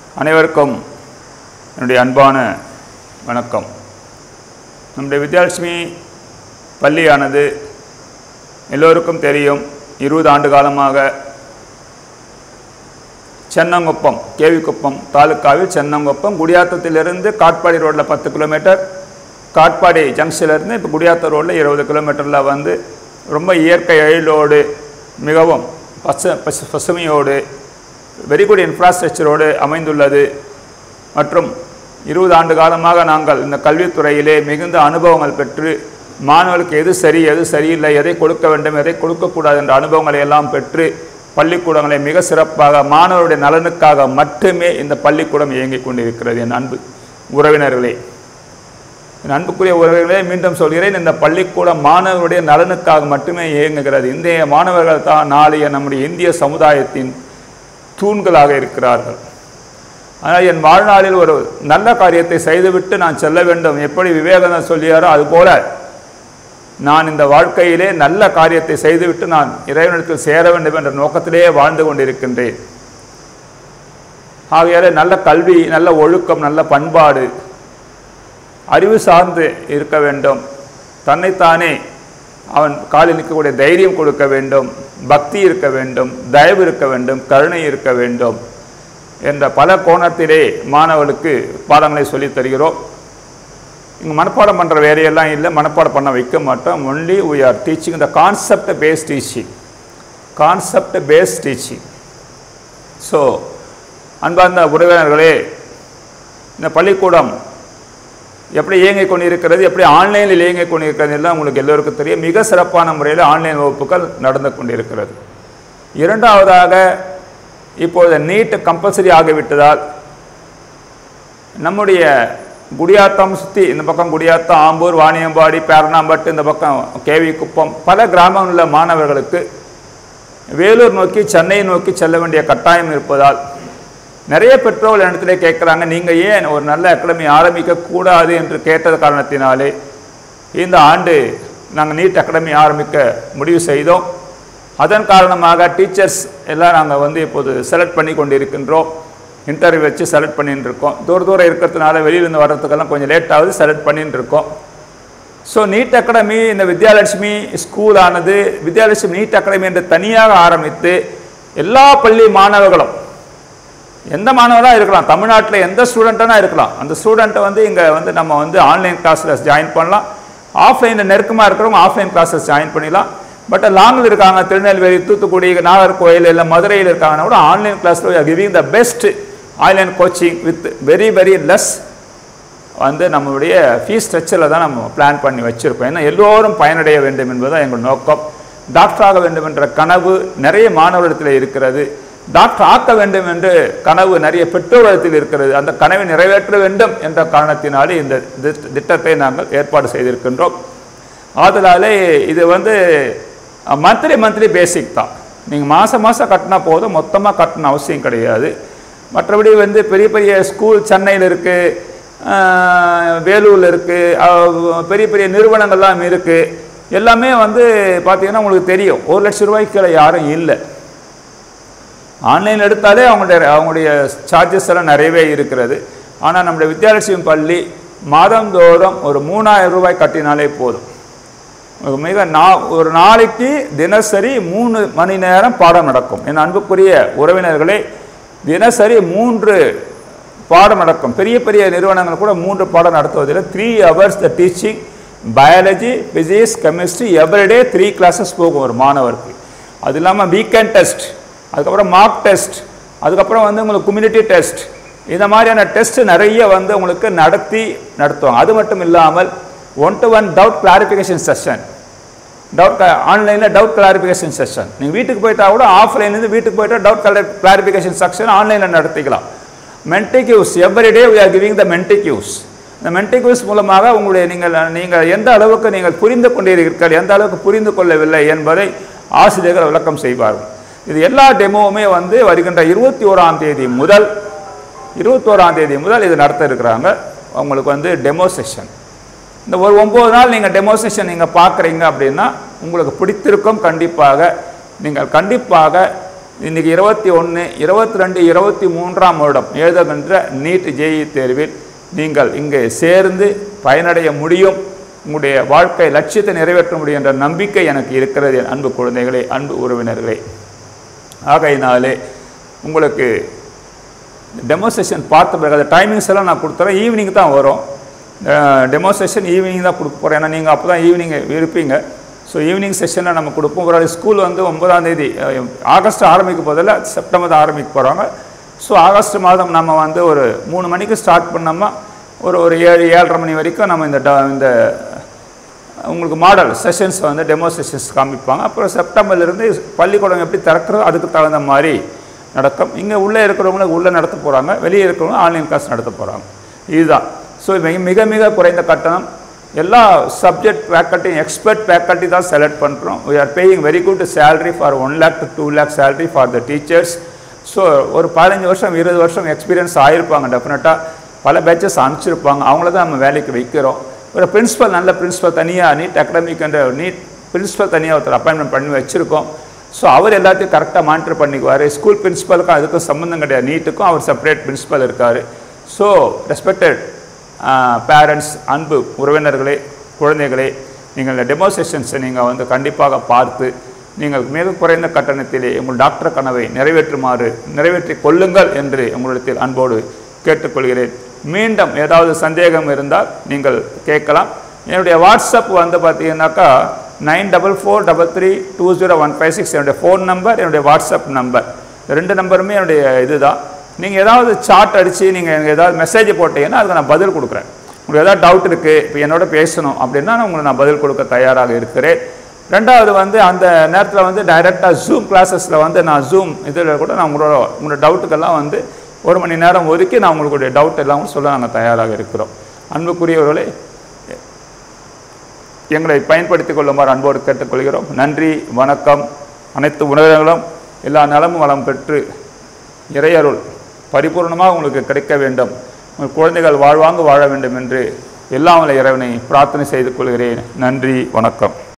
அனைவருக்கும் என்னுடைய அன்பான வணக்கம் நம்முடைய வித்யாலட்சுமி பள்ளியானது எல்லோருக்கும் தெரியும் இருபது ஆண்டு காலமாக சென்னங்குப்பம் கேவிக்குப்பம் தாலுக்காவில் சென்னங்குப்பம் குடியாத்தத்திலிருந்து காட்பாடி ரோட்டில் பத்து கிலோமீட்டர் காட்பாடி ஜங்ஷன்லேருந்து இப்போ குடியாத்த ரோட்டில் இருபது கிலோமீட்டரில் வந்து ரொம்ப இயற்கை எழிலோடு மிகவும் பச பசு பசுமையோடு வெரி குட் இன்ஃப்ராஸ்ட்ரக்சரோடு அமைந்துள்ளது மற்றும் இருபது ஆண்டு காலமாக நாங்கள் இந்த கல்வித்துறையிலே மிகுந்த அனுபவங்கள் பெற்று மாணவர்களுக்கு எது சரி எது சரியில்லை எதை கொடுக்க வேண்டும் எதை கொடுக்கக்கூடாது என்ற அனுபவங்களை எல்லாம் பெற்று பள்ளிக்கூடங்களை மிக சிறப்பாக மாணவருடைய நலனுக்காக மட்டுமே இந்த பள்ளிக்கூடம் இயங்கிக் கொண்டிருக்கிறது என் அன்பு உறவினர்களே என் அன்புக்குரிய உறவுகளே மீண்டும் சொல்கிறேன் இந்த பள்ளிக்கூடம் மாணவருடைய நலனுக்காக மட்டுமே இயங்குகிறது இந்திய மாணவர்கள் தான் நாளைய நம்முடைய இந்திய சமுதாயத்தின் தூண்களாக இருக்கிறார்கள் ஆனால் என் வாழ்நாளில் ஒரு நல்ல காரியத்தை செய்துவிட்டு நான் செல்ல வேண்டும் எப்படி விவேகானந்தர் சொல்லியாரோ அதுபோல நான் இந்த வாழ்க்கையிலே நல்ல காரியத்தை செய்துவிட்டு நான் இறைவனிடத்தில் சேர வேண்டும் என்ற நோக்கத்திலேயே வாழ்ந்து கொண்டிருக்கின்றேன் ஆகையாலே நல்ல கல்வி நல்ல ஒழுக்கம் நல்ல பண்பாடு அறிவு சார்ந்து இருக்க வேண்டும் தன்னைத்தானே அவன் காலில் நிற்கக்கூடிய தைரியம் கொடுக்க வேண்டும் பக்தி இருக்க வேண்டும் தயவு இருக்க வேண்டும் கருணை இருக்க வேண்டும் என்ற பல கோணத்திலே மாணவர்களுக்கு பாடங்களை சொல்லித் தருகிறோம் இங்கே மனப்பாடம் பண்ணுற வேலையெல்லாம் இல்லை மனப்பாடம் பண்ண வைக்க மாட்டோம் only we are teaching the concept based teaching concept based teaching so அன்பார்ந்த உறவினர்களே இந்த பள்ளிக்கூடம் எப்படி இயங்கிக் கொண்டிருக்கிறது எப்படி ஆன்லைனில் இயங்கிக் கொண்டிருக்கிறது எல்லாம் உங்களுக்கு எல்லோருக்கும் தெரியும் மிக சிறப்பான முறையில் ஆன்லைன் வகுப்புகள் நடந்து கொண்டிருக்கிறது இரண்டாவதாக இப்பொழுது நீட் கம்பல்சரி ஆகிவிட்டதால் நம்முடைய குடியாத்தம் சுற்றி இந்த பக்கம் குடியாத்தம் ஆம்பூர் வாணியம்பாடி பேரணாம்பட்டு இந்த பக்கம் கேவி குப்பம் பல கிராமங்களில் உள்ள மாணவர்களுக்கு வேலூர் நோக்கி சென்னை நோக்கி செல்ல வேண்டிய கட்டாயம் இருப்பதால் நிறைய பெற்றோர்கள் இடத்துல கேட்குறாங்க நீங்கள் ஏன் ஒரு நல்ல அகாடமி ஆரம்பிக்க கூடாது என்று கேட்டது காரணத்தினாலே இந்த ஆண்டு நாங்கள் நீட் அகாடமி ஆரம்பிக்க முடிவு செய்தோம் அதன் காரணமாக டீச்சர்ஸ் எல்லாம் நாங்கள் வந்து இப்போது செலக்ட் பண்ணி கொண்டிருக்கின்றோம் இன்டர்வியூ வச்சு செலக்ட் பண்ணிட்டு இருக்கோம் தூர தூரம் இருக்கிறதுனால வெளியிலேருந்து வர்றதுக்கெல்லாம் கொஞ்சம் லேட் ஆகுது செலக்ட் பண்ணிட்டு இருக்கோம் ஸோ நீட் அகாடமி இந்த வித்யாலட்சுமி ஸ்கூல் ஆனது வித்யாலட்சுமி நீட் அகாடமி என்று தனியாக ஆரம்பித்து எல்லா பள்ளி மாணவர்களும் எந்த மாணவராக இருக்கலாம் தமிழ்நாட்டில் எந்த ஸ்டூடெண்ட்டானா இருக்கலாம் அந்த ஸ்டூடெண்ட்டை வந்து இங்கே வந்து நம்ம வந்து ஆன்லைன் கிளாஸில் ஜாயின் பண்ணலாம் ஆஃப்லைனில் நெருக்கமாக இருக்கிறவங்க ஆஃப்லைன் கிளாஸஸ் ஜாயின் பண்ணிடலாம் பட் லாங்கில் இருக்காங்க திருநெல்வேலி தூத்துக்குடி நாகர்கோயில் இல்லை மதுரையில் இருக்காங்கன்னா கூட ஆன்லைன் கிளாஸில் giving the best online coaching with very very less வந்து நம்மளுடைய ஃபீஸ் ஸ்ட்ரக்சரில் தான் நம்ம பிளான் பண்ணி வச்சுருக்கோம் ஏன்னா எல்லோரும் பயனடைய வேண்டும் என்பதுதான் எங்கள் நோக்கம் டாக்டர் ஆக வேண்டும் என்ற கனவு நிறைய மாணவரிடத்தில் இருக்கிறது டாக்டர் ஆக்க வேண்டும் என்று கனவு நிறைய பெற்றோரிடத்தில் இருக்கிறது அந்த கனவை நிறைவேற்ற வேண்டும் என்ற காரணத்தினாலே இந்த திட்டத்தை நாங்கள் ஏற்பாடு செய்திருக்கின்றோம் ஆதலாலே இது வந்து மந்த்லி மந்த்லி பேசிக் தான் நீங்கள் மாதம் மாதம் கட்டினா போதும் மொத்தமாக கட்டணும் அவசியம் கிடையாது மற்றபடி வந்து பெரிய பெரிய ஸ்கூல் சென்னையில் இருக்குது வேலூரில் இருக்குது பெரிய பெரிய நிறுவனங்கள்லாம் இருக்குது எல்லாமே வந்து பார்த்திங்கன்னா உங்களுக்கு தெரியும் ஒரு லட்சம் ரூபாய்க்கு கீழே யாரும் இல்லை ஆன்லைன் எடுத்தாலே அவங்களுடைய அவங்களுடைய சார்ஜஸ் எல்லாம் நிறையவே இருக்கிறது ஆனால் நம்முடைய வித்யாலட்சுமி பள்ளி மாதந்தோறும் ஒரு மூணாயிரம் ரூபாய் கட்டினாலே போதும் மிக நா ஒரு நாளைக்கு தினசரி மூணு மணி நேரம் பாடம் நடக்கும் என் அன்புக்குரிய உறவினர்களே தினசரி மூன்று பாடம் நடக்கும் பெரிய பெரிய நிறுவனங்கள் கூட மூன்று பாடம் நடத்துவதில் three hours the teaching biology physics chemistry everyday three classes போகும் ஒரு மாணவருக்கு அது இல்லாமல் வீக்கெண்ட் டெஸ்ட் அதுக்கப்புறம் மார்க் டெஸ்ட் அதுக்கப்புறம் வந்து உங்களுக்கு கம்யூனிட்டி டெஸ்ட் இந்த மாதிரியான டெஸ்ட் நிறைய வந்து உங்களுக்கு நடத்தி நடத்துவாங்க அது மட்டும் இல்லாமல் one to one doubt clarification session doubt ஆன்லைனில் டவுட் கிளாரிஃபிகேஷன் செஷன் நீங்கள் வீட்டுக்கு போயிட்டா கூட ஆஃப்லைன்லேருந்து வீட்டுக்கு போயிட்டா டவுட் கிளாரிஃபிகேஷன் செக்ஷன் ஆன்லைனில் நடத்திக்கலாம் மென்டிக்யூஸ் everyday we are giving the மென்டிக்யூஸ் இந்த மென்டிக்யூஸ் மூலமாக உங்களுடைய நீங்கள் நீங்கள் எந்த அளவுக்கு நீங்கள் புரிந்து கொண்டிருக்கிறீர்கள் எந்த அளவுக்கு புரிந்து கொள்ளவில்லை என்பதை ஆசிரியர்கள் விளக்கம் செய்வார்கள் இது எல்லா டெமோவுமே வந்து வருகின்ற இருபத்தி ஓராம் தேதி முதல் இருபத்தோராம் தேதி முதல் இது நடத்த இருக்கிறாங்க உங்களுக்கு வந்து டெமோ செஷன் இந்த ஒரு ஒம்பது நாள் நீங்கள் டெமோ செஷன் நீங்கள் பார்க்குறீங்க அப்படின்னா உங்களுக்கு பிடித்திருக்கும் கண்டிப்பாக நீங்கள் கண்டிப்பாக இன்றைக்கி இருபத்தி ஒன்று இருபத்தி ரெண்டு இருபத்தி மூன்றாம் வருடம் எழுதுகின்ற நீட் ஜேஇ தேர்வில் நீங்கள் இங்கே சேர்ந்து பயனடைய முடியும் உங்களுடைய வாழ்க்கை லட்சியத்தை நிறைவேற்ற முடியும் என்ற நம்பிக்கை எனக்கு இருக்கிறது என் அன்பு குழந்தைகளே அன்பு உறவினர்களே ஆகையினாலே உங்களுக்கு டெமோஸ்ட்ரேஷன் பார்த்த பிறகு அந்த டைமிங்ஸ் எல்லாம் நான் கொடுத்துறேன் ஈவினிங் தான் வரும் டெமோஸ்ட்ரேஷன் ஈவினிங் தான் கொடுக்க போகிறேன் ஏன்னா நீங்கள் அப்போ தான் ஈவினிங் இருப்பீங்க ஸோ ஈவினிங் செஷனில் நம்ம கொடுப்போம் ஒரு ஸ்கூல் வந்து ஒன்பதாம் தேதி அஹ், ஆகஸ்ட் ஆரம்பிக்க போதில் செப்டம்பர் தான் ஆரம்பிக்க போகிறாங்க ஸோ ஆகஸ்ட் மாதம் நம்ம வந்து ஒரு மூணு மணிக்கு ஸ்டார்ட் பண்ணோமா ஒரு ஒரு ஏழு ஏழரை மணி வரைக்கும் நம்ம இந்த ட- இந்த உங்களுக்கு மாடல் செஷன்ஸ் வந்து டெமோ செஷன்ஸ் காமிப்பாங்க அப்புறம் செப்டம்பர்லேருந்து பள்ளிக்கூடம் எப்படி திறக்கிறதோ அதுக்கு தகுந்த மாதிரி நடக்கும் இங்கே உள்ளே இருக்கிறவங்களுக்கு உள்ளே நடத்த போகிறாங்க வெளியே இருக்கிறவங்க ஆன்லைன் கிளாஸ் நடத்த போகிறாங்க இதுதான் ஸோ மிக மிக மிக குறைந்த கட்டணம் எல்லா சப்ஜெக்ட் ஃபேக்கல்ட்டி எக்ஸ்பர்ட் ஃபேக்கல்ட்டி தான் செலக்ட் பண்ணுறோம் we are paying very good salary for one lakh to two lakh salary for the teachers so ஒரு பதினஞ்சு வருஷம் இருபது வருஷம் எக்ஸ்பீரியன்ஸ் ஆயிருப்பாங்க டெஃபினட்டாக பல பேச்சஸ் அனுப்பிச்சிருப்பாங்க அவங்கள தான் நம்ம வேலைக்கு வைக்கிறோம் ஒரு பிரின்ஸிபல் நல்ல பிரின்ஸிபல் தனியாக நீட் அகடமிக் என்ற நீட் பிரின்ஸிபல் தனியாக ஒருத்தர் அப்பாயின்மெண்ட் பண்ணி வச்சுருக்கோம் ஸோ அவர் எல்லாத்தையும் கரெக்டாக மானிட்டர் பண்ணிக்குவார் ஸ்கூல் பிரின்ஸிபலுக்கும் அதுக்கும் சம்மந்தம் கிடையாது நீட்டுக்கும் அவர் செப்பரேட் பிரின்ஸிபல் இருக்கார் ஸோ ரெஸ்பெக்டட் பேரண்ட்ஸ் அன்பு உறவினர்களே குழந்தைகளே நீங்கள் இந்த டெமோஸ்ட்ரேஷன்ஸை நீங்கள் வந்து கண்டிப்பாக பார்த்து நீங்கள் மிக குறைந்த கட்டணத்திலே உங்கள் டாக்டர் கனவை நிறைவேற்றுமாறு நிறைவேற்றிக் கொள்ளுங்கள் என்று உங்களிடத்தில் அன்போடு கேட்டுக்கொள்கிறேன் மீண்டும் ஏதாவது சந்தேகம் இருந்தால் நீங்கள் கேட்கலாம் என்னுடைய வாட்ஸ்அப் வந்து பார்த்தீங்கன்னாக்கா nine double four double three two zero one five six என்னுடைய ஃபோன் நம்பர் என்னுடைய வாட்ஸ்அப் நம்பர் இந்த ரெண்டு நம்பருமே என்னுடைய இதுதான் நீங்கள் ஏதாவது சார்ட் அடித்து நீங்கள் எனக்கு ஏதாவது மெசேஜ் போட்டீங்கன்னா அதுக்கு நான் பதில் கொடுக்குறேன் உங்களுக்கு ஏதாவது டவுட் இருக்குது இப்போ என்னோட பேசணும் அப்படின்னா நான் உங்களுக்கு நான் பதில் கொடுக்க தயாராக இருக்கிறேன் ரெண்டாவது வந்து அந்த நேரத்தில் வந்து டைரெக்டாக ஜூம் கிளாஸஸில் வந்து நான் ஜூம் இதில் கூட நான் உங்களோட உங்களோட டவுட்டுக்கெல்லாம் வந்து ஒரு மணி நேரம் ஒதுக்கி நான் உங்களுடைய டவுட் எல்லாம் கூட சொல்ல நாங்கள் தயாராக இருக்கிறோம் அன்புக்குரியவர்களே எங்களை பயன்படுத்திக் கொள்ளுமாறு அன்போடு கேட்டுக்கொள்கிறோம் நன்றி வணக்கம் அனைத்து உணர்வுகளும் எல்லா நலமும் வளம் பெற்று இறையருள் பரிபூர்ணமாக உங்களுக்கு கிடைக்க வேண்டும் உங்கள் குழந்தைகள் வாழ்வாங்கு வாழ வேண்டும் என்று எல்லாம் வல்ல இறைவனை பிரார்த்தனை செய்து கொள்கிறேன் நன்றி வணக்கம்